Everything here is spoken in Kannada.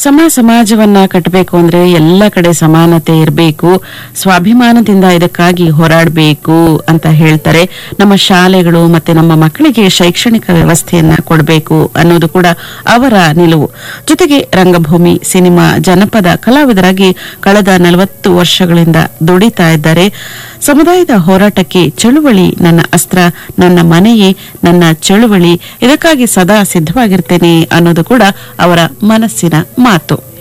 ಸಮ ಸಮಾಜವನ್ನ ಕಟ್ಟಬೇಕು ಅಂದ್ರೆ ಎಲ್ಲ ಕಡೆ ಸಮಾನತೆ ಇರಬೇಕು ಸ್ವಾಭಿಮಾನದಿಂದ ಇದಕ್ಕಾಗಿ ಹೋರಾಡಬೇಕು ಅಂತ ಹೇಳ್ತಾರೆ ನಮ್ಮ ಶಾಲೆಗಳು ಮತ್ತೆ ನಮ್ಮ ಮಕ್ಕಳಿಗೆ ಶೈಕ್ಷಣಿಕ ವ್ಯವಸ್ಥೆಯನ್ನ ಕೊಡಬೇಕು ಅನ್ನೋದು ಕೂಡ ಅವರ ನಿಲುವು ಜೊತೆಗೆ ರಂಗಭೂಮಿ ಸಿನಿಮಾ ಜನಪದ ಕಲಾವಿದರಾಗಿ ಕಳೆದ ನಲವತ್ತು ವರ್ಷಗಳಿಂದ ದುಡಿತಾ ಇದ್ದಾರೆ ಸಮುದಾಯದ ಹೋರಾಟಕ್ಕೆ ಚಳುವಳಿ ನನ್ನ ಅಸ್ತ್ರ ನನ್ನ ಮನೆಯೇ ನನ್ನ ಚಳುವಳಿ ಇದಕ್ಕಾಗಿ ಸದಾ ಸಿದ್ಧವಾಗಿರ್ತೇನೆ ಅನ್ನೋದು ಕೂಡ ಅವರ ಮನಸ್ಸಿನ ಮಾತು